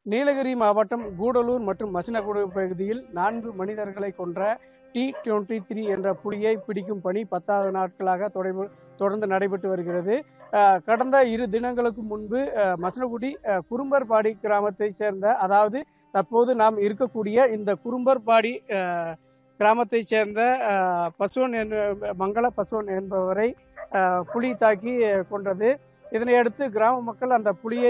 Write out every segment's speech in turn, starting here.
நீலகிரி மாவட்டம் கூடலூர் மற்றும் மசினகுடு பகுதியில் நான்கு மனிதர்களை கொன்ற டி டுவெண்ட்டி த்ரீ என்ற புலியை பிடிக்கும் பணி பத்தாவது நாட்களாக தொடர்பு தொடர்ந்து நடைபெற்று வருகிறது அஹ், கடந்த இரு தினங்களுக்கு முன்பு அஹ், மசனகுடி அஹ், குறும்பர்பாடி கிராமத்தை சேர்ந்த அதாவது தற்போது நாம் இருக்கக்கூடிய இந்த குறும்பர்பாடி அஹ், கிராமத்தை சேர்ந்த அஹ், பசுவன் என்ற மங்கள பசுவன் என்பவரை அஹ், புலி தாக்கி அஹ், கொன்றது இதனையடுத்து கிராம மக்கள் அந்த புலியை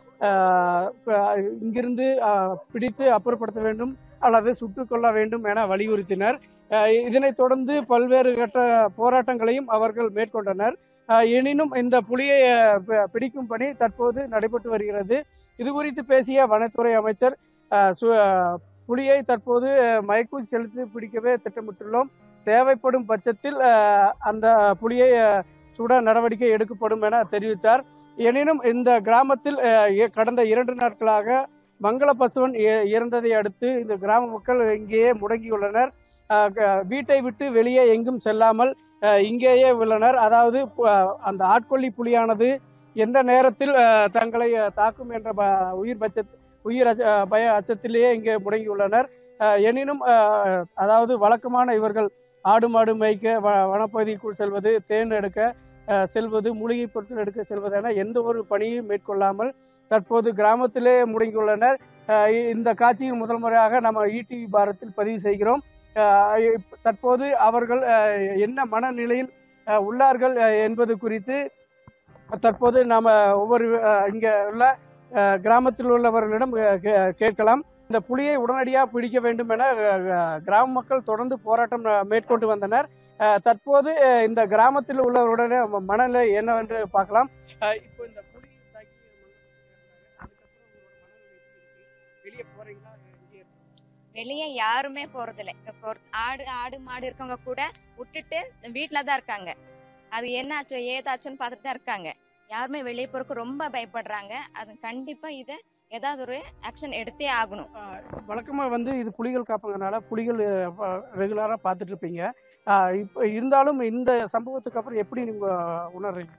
அஹ், ப- இங்கிருந்து அஹ், பிடித்து அப்புறப்படுத்த வேண்டும் அல்லது சுட்டுக் கொள்ள வேண்டும் என வலியுறுத்தினர் அஹ், இதனைத் தொடர்ந்து பல்வேறு கட்ட போராட்டங்களையும் அவர்கள் மேற்கொண்டனர் அஹ், எனினும் இந்த புலியை அஹ், ப- பிடிக்கும் பணி தற்போது நடைபெற்று வருகிறது இது குறித்து பேசிய வனத்துறை அமைச்சர் அஹ், சு- அஹ், புலியை தற்போது அஹ், மயக்கூசி செலுத்தி பிடிக்கவே திட்டமிட்டுள்ளோம் தேவைப்படும் பட்சத்தில் அஹ், அந்த புலியை அஹ், சுட நடவடிக்கை எடுக்கப்படும் என தெரிவித்தார் எனினும் இந்த கிராமத்தில் அஹ், இ- கடந்த இரண்டு நாட்களாக மங்கள பசுவன் இ- இறந்ததை அடுத்து இந்த கிராம மக்கள் இங்கேயே முடங்கியுள்ளனர் அஹ், க- வீட்டை விட்டு வெளியே எங்கும் செல்லாமல் அஹ், இங்கேயே உள்ளனர் அதாவது பு- அந்த ஆட்கொல்லி புலியானது எந்த நேரத்தில் அஹ், தங்களை அஹ், தாக்கும் என்ற ப- உயிர் பட்ச உயிர் அச்ச- அஹ், பய அச்சத்திலேயே இங்கே முடங்கியுள்ளனர் அஹ், எனினும் அஹ், அதாவது வழக்கமான இவர்கள் ஆடு மாடு மேய்க்க வ- வனப்பகுதிக்குள் செல்வது தேன் எடுக்க அஹ், செல்வது மூலிகை பொருட்கள் எடுக்க செல்வது என எந்த ஒரு பணியும் மேற்கொள்ளாமல் தற்போது கிராமத்திலே முடங்கியுள்ளனர் அஹ், இ- இந்த காட்சியில் முதல் முறையாக நம்ம இடிவி பாரத்தில் பதிவு செய்கிறோம் அஹ், இப்ப- தற்போது அவர்கள் அஹ், என்ன மனநிலையில் அஹ், உள்ளார்கள் அஹ், என்பது குறித்து தற்போது நாம ஒவ்வொரு அஹ், இங்க உள்ள அஹ், கிராமத்தில் உள்ளவர்களிடம் அஹ், கே- கேட்கலாம் இந்த புலியை உடனடியாக பிடிக்க வேண்டும் என அஹ், அஹ், கிராம மக்கள் தொடர்ந்து போராட்டம் அஹ், மேற்கொண்டு வந்தனர் அஹ், தற்போது அஹ், இந்த கிராமத்தில் உள்ளவருடைய ம- மனநிலை என்னவென்று பார்க்கலாம் அஹ், இப்போ இந்த புலி தாக்கி அதுக்கப்புறம் உங்களோட மனநிலை எப்படி இருக்கு? வெளியே போறீங்களா இங்கே வெளியே யாருமே போறதில்ல இப்போ ஒரு ஆடு ஆடு மாடு இருக்கவங்க கூட விட்டுட்டு வீட்டுல தான் இருக்காங்க அது என்னாச்சோ ஏதாச்சுன்னு பார்த்துட்டு தான் இருக்காங்க யாருமே வெளியே போறதுக்கு ரொம்ப பயப்படுறாங்க அது கண்டிப்பா இதை ஏதாவது ஒரு ஆக்ஷன் எடுத்தே ஆகணும் ஆஹ் வழக்கமா வந்து இது புலிகள் காப்பங்கனால புலிகள் ரெகுலரா பார்த்துட்டு இருப்பீங்க ஆஹ் இப்ப இருந்தாலும் இந்த சம்பவத்துக்கு அப்புறம் எப்படி நீங்க உணர்றீங்க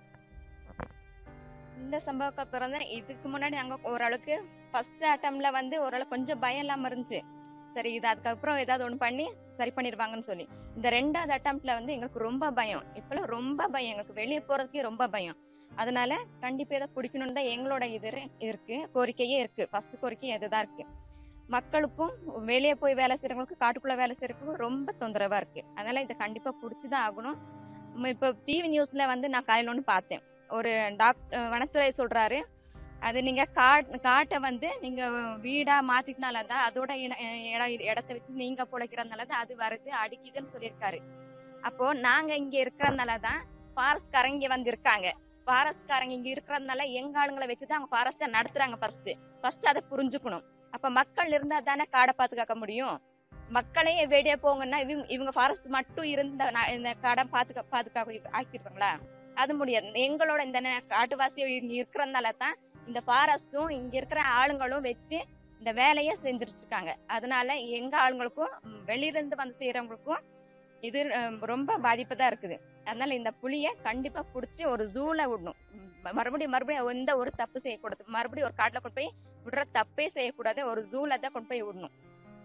இந்த சம்பவம் அப்புறம் தான் இதுக்கு முன்னாடி நாங்க ஓரளவுக்கு ஃபர்ஸ்ட் அட்டம்ல வந்து ஓரளவு கொஞ்சம் பயம் இல்லாம இருந்துச்சு சரி இது அதுக்கப்புறம் ஏதாவது ஒண்ணு பண்ணி சரி பண்ணிடுவாங்கன்னு சொல்லி இந்த ரெண்டாவது அட்டம்ப்ட்ல வந்து எங்களுக்கு ரொம்ப பயம் இப்பெல்லாம் ரொம்ப பயம் எங்களுக்கு வெளியே போறதுக்கே ரொம்ப பயம் அதனால கண்டிப்பா இதை பிடிக்கணும்னு தான் எங்களோட இது இரு- இருக்கு கோரிக்கையே இருக்கு ஃபர்ஸ்ட் கோரிக்கை இதுதான் இருக்கு மக்களுக்கும் வெளியே போய் வேலை செய்யறவங்களுக்கு காட்டுக்குள்ள வேலை செய்யறவங்களுக்கும் ரொம்ப தொந்தரவா இருக்கு அதனால இதை கண்டிப்பா பிடிச்சுதான் ஆகணும் உம் இப்போ டிவி நியூஸ்ல வந்து நான் காலையில ஒன்று பார்த்தேன் ஒரு டாக்டர் வனத்துறை சொல்றாரு அது நீங்க காட் காட்டை வந்து நீங்க வீடா மாத்திட்டனால தான் அதோட இட- இட- இடத்த வச்சு நீங்க பிழைக்கிறதுனால தான் அது வருது அடிக்குதுன்னு சொல்லியிருக்காரு அப்போ நாங்க இங்க இருக்கிறதுனால தான் ஃபாரஸ்ட்காரங்க இங்க வந்து இருக்காங்க ஃபாரஸ்ட்காரங்க இங்க இருக்கிறதுனால எங்க ஆளுங்களை வச்சுதான் அவங்க ஃபாரஸ்ட நடத்துறாங்க ஃபர்ஸ்ட் ஃபர்ஸ்ட் அதை புரிஞ்சுக்கணும் அப்ப மக்கள் இருந்தா தானே காடை பாதுகாக்க முடியும் மக்களே வெளியே போங்கன்னா இவங்க இவங்க ஃபாரஸ்ட் மட்டும் இருந்த நா- இந்த காடை பாதுகா பாதுகாக்க ஆக்கியிருப்பாங்களா அது முடியாது எங்களோட இந்த ந- காட்டுவாசி இங்க இருக்கிறதுனால தான் இந்த ஃபாரஸ்ட்டும் இங்க இருக்கிற ஆளுங்களும் வச்சு இந்த வேலையை செஞ்சுட்டு இருக்காங்க அதனால எங்க ஆளுங்களுக்கும் ம், வெளியிருந்து வந்து செய்யறவங்களுக்கும் இது அஹ், ரொம்ப பாதிப்பு தான் இருக்குது அதனால இந்த புலிய கண்டிப்பா புடிச்சு ஒரு ஜூல விடணும் ம், மறுபடியும் மறுபடியும் எந்த ஒரு தப்பு செய்யக்கூடாது மறுபடியும் ஒரு காட்டுல கொண்டு போய் விடுற தப்பே செய்யக்கூடாது ஒரு ஜூல தான் கொண்டு போய் விடணும்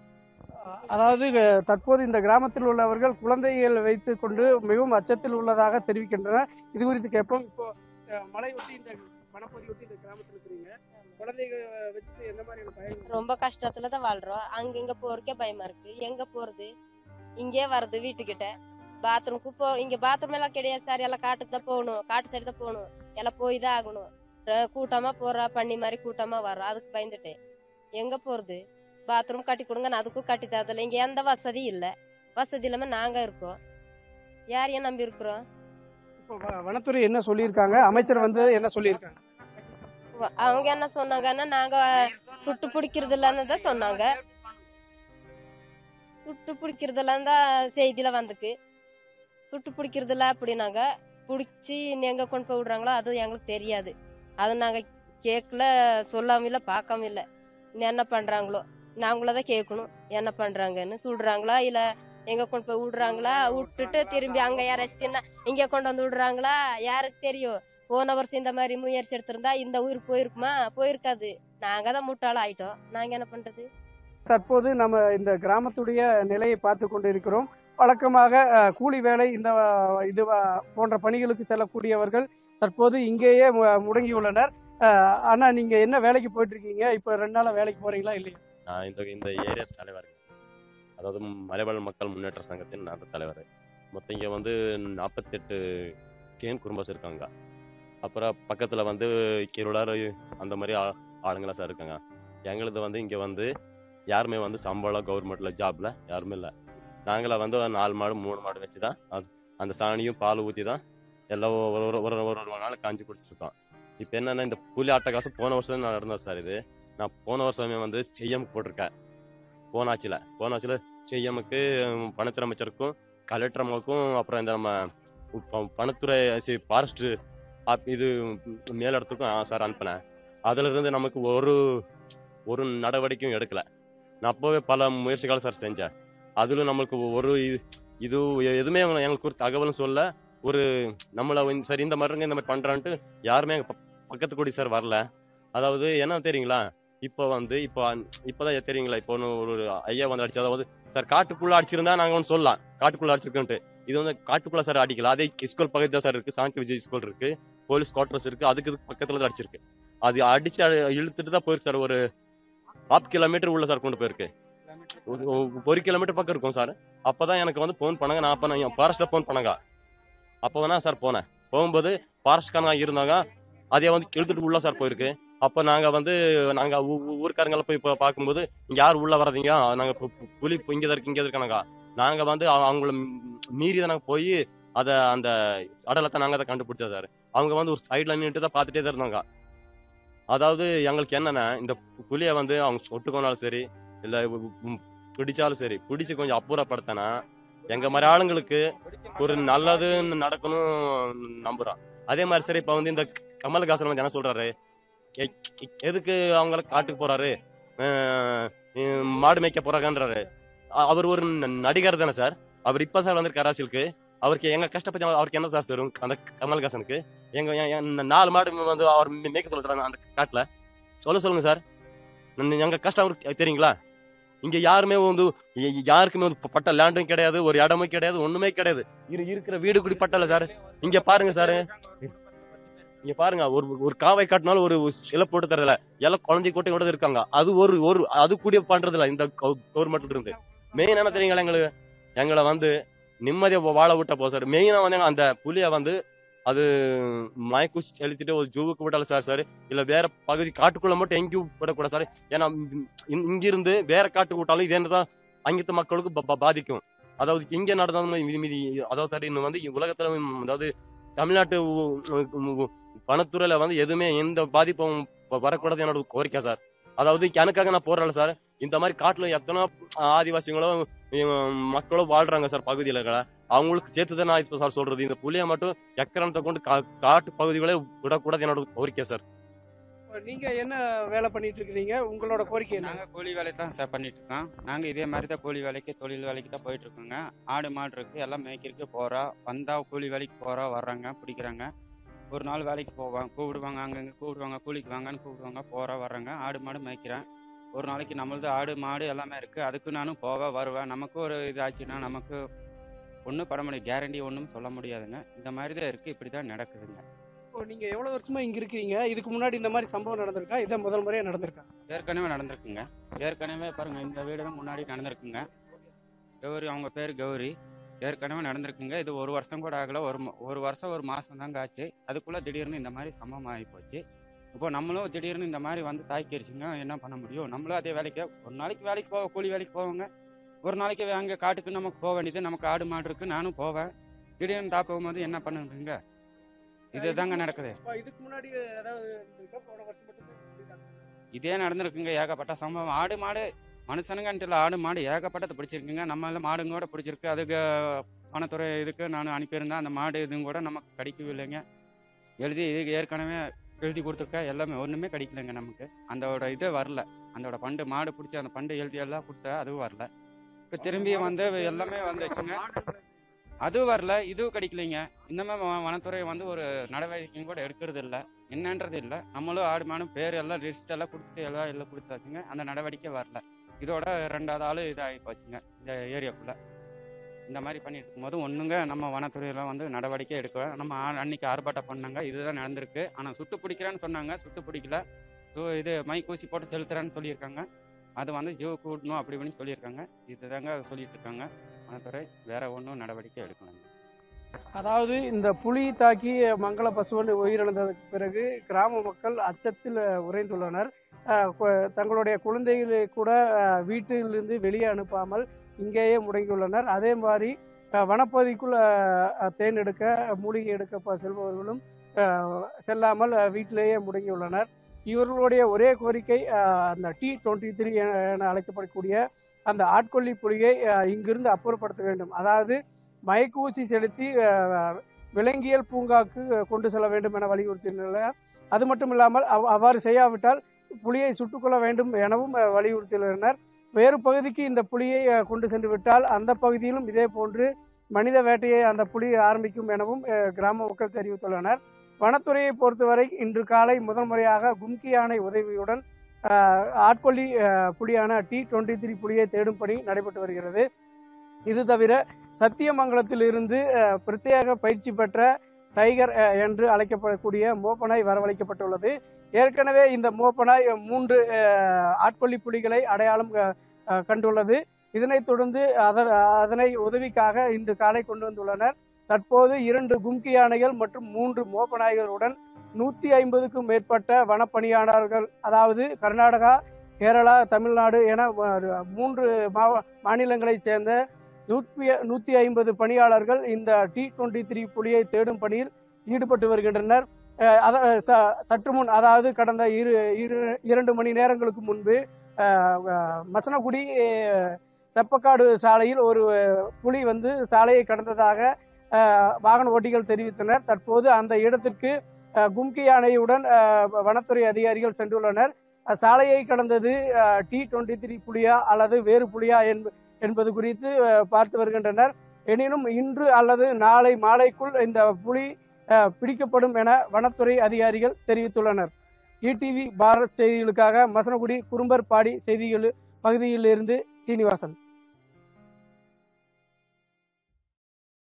ஆஹ் அதாவது அஹ், தற்போது இந்த கிராமத்தில் உள்ளவர்கள் குழந்தைகள் வைத்துக் கொண்டு மிகவும் அச்சத்தில் உள்ளதாக தெரிவிக்கின்றனர் இது குறித்து கேட்போம் இப்போ அஹ், மலை ஒட்டி இந்த வனப்பகுதி ஒட்டி இந்த கிராமத்தில் இருக்கிறீங்க குழந்தைகள் வச்சுட்டு எந்த மாதிரியான பயன் ரொம்ப கஷ்டத்துல தான் வாழ்றோம் அங்க இங்க போறதுக்கே பயமா இருக்கு எங்க போறது இங்கே வருது வீட்டுக்கிட்ட பாத்ரூமுக்கு போ இங்க பாத்ரூம் எல்லாம் கிடையாது சார் எல்லாம் காட்டுக்கு தான் போகணும் காட்டு சைடு தான் போகணும் எல்லாம் போய் தான் ஆகணும் ர- கூட்டமா போறா பண்ணி மாதிரி கூட்டமா வரும் அதுக்கு பயந்துட்டு எங்க போறது பாத்ரூம் கட்டி கொடுங்க நான் அதுக்கும் கட்டி தரதில்ல இங்க எந்த வசதி இல்ல வசதி இல்லாம நாங்க இருக்கோம் யாரையும் நம்பி இருக்கிறோம் இப்போ வ- வனத்துறை என்ன சொல்லியிருக்காங்க அமைச்சர் வந்து என்ன சொல்லியிருக்காங்க வ- அவங்க என்ன சொன்னாங்கன்னா நாங்க சுட்டு பிடிக்கிறது இல்லன்னு தான் சொன்னாங்க சுட்டு பிடிக்கிறது தான் செய்தியில வந்துக்கு சுட்டு பிடிக்கிறது இல்ல அப்படின்னாங்க பிடிச்சி எங்க கொண்டு போய் விடுறாங்களோ அது எங்களுக்கு தெரியாது அது நாங்க கேட்கல சொல்லாம இல்ல பார்க்காம இல்ல இன்னும் என்ன பண்றாங்களோ நாங்களதான் கேட்கணும் என்ன பண்றாங்கன்னு சுடுறாங்களா இல்ல எங்க கொண்டு போய் விடுறாங்களா விட்டுட்டு திரும்பி அங்க யாராச்சும் தின்னா இங்க கொண்டு வந்து விடுறாங்களா யாருக்கு தெரியும் போன வருஷம் இந்த மாதிரி முயற்சி எடுத்திருந்தா இந்த உயிர் போயிருக்குமா போயிருக்காது நாங்க தான் முட்டாள ஆயிட்டோம் நாங்க என்ன பண்றது தற்போது நம்ம இந்த கிராமத்துடைய நிலையை பார்த்து கொண்டிருக்கிறோம் வழக்கமாக அஹ், கூலி வேலை இந்த அஹ், இது அஹ், போன்ற பணிகளுக்கு செல்லக்கூடியவர்கள் தற்போது இங்கேயே மு- முடங்கியுள்ளனர் அஹ், அண்ணா நீங்க என்ன வேலைக்கு போயிட்டு இருக்கீங்க இப்போ ரெண்டு நாளா வேலைக்கு போறீங்களா இல்லையா நான் இந்த இந்த ஏரியா தலைவர் அதாவது மலைவாழ் மக்கள் முன்னேற்ற சங்கத்தின் நான் தான் தலைவர் மொத்தம் இங்கே வந்து நாற்பத்தெட்டு கேன் குடும்பஸ் இருக்காங்க அப்புறம் பக்கத்தில் வந்து கிருளார் அந்த மாதிரி ஆ- ஆளுங்களாம் சார் இருக்காங்க எங்களுது வந்து இங்கே வந்து யாருமே வந்து சம்பளம் கவர்மெண்ட்டில் ஜாப்பில் யாருமே இல்லை நாங்கள வந்து ஒரு நாலு மாடு மூணு மாடு வச்சு தான் அது அந்த சாணியும் பால் ஊற்றி தான் எல்லாம் ஒரு ஒரு ஒரு ஒரு ஒரு நாள் காஞ்சி குடிச்சிருக்கோம் இப்போ என்னென்னா இந்த புலி ஆட்டக்காசு போன வருஷம் நான் நடந்தது சார் இது நான் போன வருஷமே வந்து செய்யம் போட்டிருக்கேன் போனாச்சில் போனாச்சில் செய்யமுக்கு பணத்துறை அமைச்சருக்கும் கலெக்டர் அம்மாவுக்கும் அப்புறம் இந்த நம்ம ப- பணத்துறை ஃபாரஸ்ட் இது மேலிடத்துக்கும் சார் அனுப்பினேன் அதுல இருந்து நமக்கு ஒரு ஒரு நடவடிக்கையும் எடுக்கல நான் அப்போவே பல முயற்சிகள் சார் செஞ்சேன் அதுல நம்மளுக்கு ஒரு இது- இது எதுவுமே அவங்க எங்களுக்கு ஒரு தகவலும் சொல்ல ஒரு நம்மளை வந்து சரி இந்த மாதிரி இருங்க, இந்த மாதிரி பண்றான்ட்டு யாருமே எங்க ப- பக்கத்து கூடி சார் வரல அதாவது என்ன தெரியுங்களா இப்போ வந்து இப்போ இப்போதான் தெரியுங்களா இப்போ ஒன்று ஒரு ஐயா வந்து அடிச்சு அதாவது சார் காட்டுக்குள்ள அடிச்சிருந்தா நாங்க ஒன்று சொல்லலாம் காட்டுக்குள்ள அடிச்சிருக்கோன்ட்டு இது வந்து காட்டுக்குள்ள சார் அடிக்கல அதே ஸ்கூல் பக்கத்து தான் சார் இருக்கு சாந்தி விஜய் ஸ்கூல் இருக்கு போலீஸ் குவார்டர்ஸ் இருக்கு அதுக்கு இதுக்கு பக்கத்துல தான் அடிச்சிருக்கு அது அடிச்சு அ- இழுத்துட்டு தான் போயிருக்கு சார் ஒரு ஆப் கிலோமீட்டர் உள்ள சார் கொண்டு போயிருக்கு ஒரு- ஒரு- ஒரு கிலோமீட்டர் பக்கம் இருக்கும் சார் அப்பதான் எனக்கு வந்து ஃபோன் பண்ணாங்க நான் அப்ப நான் ஃபாரஸ்ட்ல ஃபோன் பண்ணாங்க அப்போ வேணா சார் போனேன் போகும்போது ஃபாரஸ்ட்காரங்க இருந்தாங்க அதே வந்து இழுத்துட்டு உள்ள சார் போயிருக்கு அப்போ நாங்க வந்து நாங்க ஊ- ஊ- ஊர்க்காரங்களை போய் இப்போ பார்க்கும்போது இங்க யார் உள்ள வர்றதீங்க நாங்க பு- பு- புலி இப்போ இங்க தான் இருக்கு இங்க இருக்கானாங்க நாங்க வந்து அவ- அவங்கள மீ- மீறி தான் நாங்க போய் அத அந்த அடலத்தை நாங்க தான் கண்டுபிடிச்சோம் சார் அவங்க வந்து ஒரு சைட்ல நின்றுட்டு தான் பார்த்துட்டே தான் இருந்தாங்க அதாவது எங்களுக்கு என்னன்னா இந்த பு- புலியை வந்து அவங்க சொட்டுக்கோனாலும் சரி இல்ல உ- உ- பிடிச்சாலும் சரி பிடிச்சு கொஞ்சம் அப்புறப்படுத்தினா எங்க மாதிரி ஆளுங்களுக்கு ஒரு நல்லது நடக்கணும் நம்புறோம் அதே மாதிரி சரி இப்ப வந்து இந்த கமல்ஹாசன் வந்து என்ன சொல்றாரு எ- எ- எதுக்கு அவங்கள காட்டுக்கு போறாரு அஹ் அஹ் மாடு மேய்க்க போறாங்கன்றாரு அ- அவர் ஒரு ந- நடிகர் தானே சார் அவர் இப்ப சார் வந்து கராசிலுக்கு அவருக்கு எங்க கஷ்டப்பட்டு அவருக்கு என்ன சார் தரும் அந்த கமல்ஹாசனுக்கு எங்க எ- எ- நாலு மாடு வந்து அவர் மே- மேய்க்க சொல்றாங்க அந்த காட்டுல சொல்ல சொல்லுங்க சார் நன் எங்க கஷ்டம் அவருக்கு தெரியுங்களா இங்க யாருமே வந்து ய- யாருக்குமே வந்து ப- பட்ட லேண்டும் கிடையாது ஒரு இடமும் கிடையாது ஒண்ணுமே கிடையாது இரு இருக்கிற வீடு குடி பட்டல சார் இங்க பாருங்க சார் இங்க பாருங்க ஒரு ஒரு காவை காட்டினாலும் ஒரு சில போட்டு தரதுல எல்லாம் குழந்தை கூட்டம் கூட இருக்காங்க அது ஒரு ஒரு அது கூட பண்றது இல்ல இந்த கவர்மெண்ட்ல இருந்து மெயின் என்ன தெரியுங்களா எங்களுக்கு எங்களை வந்து நிம்மதியா வா- வாழ விட்ட போ சார் மெயினா வந்து எங்க அந்த புலிய வந்து அது மயக்கூசி செலுத்திட்டு ஒரு ஜூவுக்கு விட்டால சார் சார் இல்ல வேற பகுதி காட்டுக்குள்ள மட்டும் எங்கேயும் விடக்கூடாது சார் ஏன்னா இங்க- இங்கிருந்து வேற காட்டுக்கு விட்டாலும் இதே தான் அங்கித்த மக்களுக்கு ப- ப- பாதிக்கும் அதாவது இங்க நடந்தாலும் மீதி மீதி அதாவது சார் இன்னும் வந்து உலகத்துல உம், அதாவது தமிழ்நாட்டு உ- உ- உ- பணத்துறையில வந்து எதுவுமே எந்த பாதிப்பும் வ- வரக்கூடாது என்னோட கோரிக்கை சார் அதாவது எனக்காக நான் போறேன் சார் இந்த மாதிரி காட்டுல எத்தனை ஆதிவாசிகளும் உம், மக்களும் வாழ்றாங்க சார் பகுதியில இருக்கிற. அவங்களுக்கு சேர்த்து தான் நான் இப்ப சார் சொல்றது இந்த புலியை மட்டும் எக்கரணத்தை கொண்டு கா- காட்டு பகுதிகளே விடக்கூடாது என்னோட கோரிக்கை சார் நீங்க என்ன வேலை பண்ணிட்டு இருக்கீங்க உங்களோட கோரிக்கை என்ன நாங்கள் கூலி வேலை தான் சார் பண்ணிட்டு இருக்கோம் நாங்கள் இதே மாதிரி தான் கூலி வேலைக்கு தொழில் வேலைக்கு தான் போயிட்டு இருக்கோங்க ஆடு மாடு இருக்கு எல்லாம் மேய்க்கிறதுக்கு போகிறோம் வந்தால் கூலி வேலைக்கு போகிறோம் வர்றாங்க பிடிக்கிறாங்க ஒரு நாள் வேலைக்கு போவாங்க கூப்பிடுவாங்க அங்கங்கே கூப்பிடுவாங்க கூலிக்கு வாங்கன்னு கூப்பிடுவாங்க போகிறோம் வர்றாங்க ஆடு மாடு மேய்க்கிறேன் ஒரு நாளைக்கு நம்மளது ஆடு மாடு எல்லாமே இருக்குது அதுக்கு நானும் போவேன் வருவேன் நமக்கு ஒரு இது ஆச்சுன்னா நமக்கு ஒன்றும் பண்ண முடியும் கேரண்டி ஒன்றும் சொல்ல முடியாதுங்க இந்த மாதிரி தான் இருக்குது இப்படி தான் நடக்குதுங்க இப்போ நீங்க எவ்வளவு வருஷமா இங்க இருக்கீங்க இதுக்கு முன்னாடி இந்த மாதிரி சம்பவம் நடந்திருக்கா இதான் முதல் முறையா நடந்திருக்கா ஏற்கனவே நடந்திருக்குங்க ஏற்கனவே பாருங்க இந்த வீடு தான் முன்னாடி நடந்திருக்குங்க கௌரி அவங்க பேர் கௌரி ஏற்கனவே நடந்திருக்குங்க இது ஒரு வருஷம் கூட ஆகல ஒரு ம- ஒரு வருஷம் ஒரு மாசம் தாங்க ஆச்சு அதுக்குள்ள திடீர்னு இந்த மாதிரி சம்பவம் ஆகி போச்சு இப்போ நம்மளும் திடீர்னு இந்த மாதிரி வந்து தாக்கிடுச்சுங்க என்ன பண்ண முடியும் நம்மளும் அதே வேலைக்கு ஒரு நாளைக்கு வேலைக்கு போவோம் கூலி வேலைக்கு போவோங்க ஒரு நாளைக்கு அங்கே காட்டுக்கு நமக்கு போக வேண்டியது நமக்கு ஆடு மாடு இருக்கு நானும் போவேன் திடீர்னு தாக்கும் போது என்ன பண்ணுங்க இதுதாங்க நடக்குது அப்ப இதுக்கு முன்னாடி ஏதாவது இருந்திருக்கா? போன வருஷம் மட்டும் தான் இருந்திருக்கா? இதே நடந்திருக்குங்க ஏகப்பட்ட சம்பவம் ஆடு மாடு மனுஷனுங்கன்ட்டு இல்லை ஆடு மாடு ஏகப்பட்டது பிடிச்சிருக்குங்க நம்ம எல்லாம் மாடுங்க கூட பிடிச்சிருக்கு அதுக்கு வனத்துறை இதுக்கு நான் அனுப்பியிருந்தேன் அந்த மாடு இதுவும் கூட நமக்கு கிடைக்கவே இல்லைங்க எழுதி இதுக்கு ஏற்கனவே எழுதி கொடுத்துருக்கேன் எல்லாமே ஒன்றுமே கிடைக்கலங்க நமக்கு அந்தோட இது வரல அந்தோட பண்டு மாடு பிடிச்சி அந்த பண்டு எழுதி எல்லாம் கொடுத்தா அதுவும் வரல இப்போ திரும்பி வந்து எல்லாமே வந்துச்சுங்க அதுவும் வரல இதுவும் கிடைக்கலைங்க இந்த மாதிரி வ- வனத்துறை வந்து ஒரு நடவடிக்கையும் கூட எடுக்கிறது இல்லை என்னன்றது இல்லை நம்மளும் ஆடு மாடும் பேர் எல்லாம் லிஸ்ட் எல்லாம் கொடுத்துட்டு எல்லாம் எல்லாம் கொடுத்தாச்சுங்க அந்த நடவடிக்கை வரல இதோட ரெண்டாவது ஆள் இதாகி போச்சுங்க இந்த ஏரியாக்குள்ள இந்த மாதிரி பண்ணிட்டு இருக்கும்போது ஒண்ணுங்க நம்ம வனத்துறையில வந்து நடவடிக்கை எடுக்க நம்ம ஆ- அன்னைக்கு ஆர்ப்பாட்டம் பண்ணாங்க இதுதான் நடந்திருக்கு ஆனால் சுட்டு பிடிக்கிறேன்னு சொன்னாங்க சுட்டு பிடிக்கல ஸோ இது மைக் ஊசி போட்டு செலுத்துறேன்னு சொல்லியிருக்காங்க அது வந்து ஜீவ கூட்டணும் அப்படி இப்படின்னு சொல்லியிருக்காங்க இதுதாங்க சொல்லிட்டு இருக்காங்க வனத்துறை வேற ஒன்றும் நடவடிக்கை எடுக்கணும் அதாவது இந்த புலி தாக்கி மங்கள பசுவன் உயிரிழந்ததற்கு பிறகு கிராம மக்கள் அச்சத்தில் உறைந்துள்ளனர் அஹ் கு- தங்களுடைய குழந்தைகளை கூட அஹ், வீட்டிலிருந்து வெளியே அனுப்பாமல் இங்கேயே முடங்கியுள்ளனர் அதே மாதிரி அஹ், வனப்பகுதிக்குள் அஹ், அஹ், தேன் எடுக்க மூலிகை எடுக்க ப- செல்பவர்களும் அஹ், செல்லாமல் அஹ், வீட்டிலேயே முடங்கியுள்ளனர் இவர்களுடைய ஒரே கோரிக்கை அஹ், அந்த டி டுவெண்ட்டி த்ரீ என அழைக்கப்படக்கூடிய அந்த ஆட்கொல்லி புலியை அஹ், இங்கிருந்து அப்புறப்படுத்த வேண்டும் அதாவது மயக்கூசி செலுத்தி அஹ், விலங்கியல் பூங்காக்கு கொண்டு செல்ல வேண்டும் என வலியுறுத்தியுள்ளனர் அது மட்டும் இல்லாமல் அவ்- அவ்வாறு செய்யாவிட்டால் புலியை சுட்டுக்கொள்ள வேண்டும் எனவும் அஹ், வலியுறுத்தியுள்ளனர் வேறு பகுதிக்கு இந்த புலியை அஹ், கொண்டு சென்று விட்டால் அந்த பகுதியிலும் இதே போன்று மனித வேட்டையை அந்த புலி ஆரம்பிக்கும் எனவும் அஹ், கிராம மக்கள் தெரிவித்துள்ளனர் வனத்துறையை பொறுத்தவரை இன்று காலை முதல் முறையாக கும்கி யானை உதவியுடன் அஹ், ஆட்கொல்லி அஹ், புலியான டி டுவெண்ட்டி த்ரீ புலியை தேடும் பணி நடைபெற்று வருகிறது இது தவிர சத்தியமங்கலத்தில் இருந்து அஹ், பிரத்யேக பயிற்சி பெற்ற டைகர் அஹ், என்று அழைக்கப்படக்கூடிய மோப்பனாய் வரவழைக்கப்பட்டுள்ளது ஏற்கனவே இந்த மோப்பனாய் மூன்று அஹ், ஆட்கொல்லி புலிகளை அடையாளம் அஹ், அஹ், கண்டுள்ளது இதனைத் தொடர்ந்து அதன் அதனை உதவிக்காக இன்று காலை கொண்டு வந்துள்ளனர் தற்போது இரண்டு கும்கி யானைகள் மற்றும் மூன்று மோப்பநாய்களுடன் நூத்தி ஐம்பதுக்கும் மேற்பட்ட வனப்பணியாளர்கள் அதாவது கர்நாடகா கேரளா தமிழ்நாடு என அஹ், மூன்று மாவ- மாநிலங்களைச் சேர்ந்த நூற்றி நூற்றி ஐம்பது பணியாளர்கள் இந்த டி டுவெண்ட்டி த்ரீ புலியை தேடும் பணியில் ஈடுபட்டு வருகின்றனர் அஹ் அத ச- சற்று முன் அதாவது கடந்த இரு இரு இரண்டு மணி நேரங்களுக்கு முன்பு அஹ், அஹ், மசனகுடி அஹ், தெப்பக்காடு சாலையில் ஒரு புலி வந்து சாலையை கடந்ததாக அஹ், வாகன ஓட்டிகள் தெரிவித்தனர் தற்போது அந்த இடத்திற்கு அஹ், கும்கி யானையுடன் அஹ், வனத்துறை அதிகாரிகள் சென்றுள்ளனர் அஹ், சாலையை கடந்தது டி டுவெண்ட்டி த்ரீ புலியா அல்லது வேறு புலியா என்ப என்பது குறித்து அஹ், பார்த்து வருகின்றனர் எனினும் இன்று அல்லது நாளை மாலைக்குள் இந்த புலி அஹ், பிடிக்கப்படும் என வனத்துறை அதிகாரிகள் தெரிவித்துள்ளனர் இடிவி பாரத் செய்திகளுக்காக மசனகுடி குறும்பர்பாடி செய்திகள் பகுதியிலிருந்து சீனிவாசன்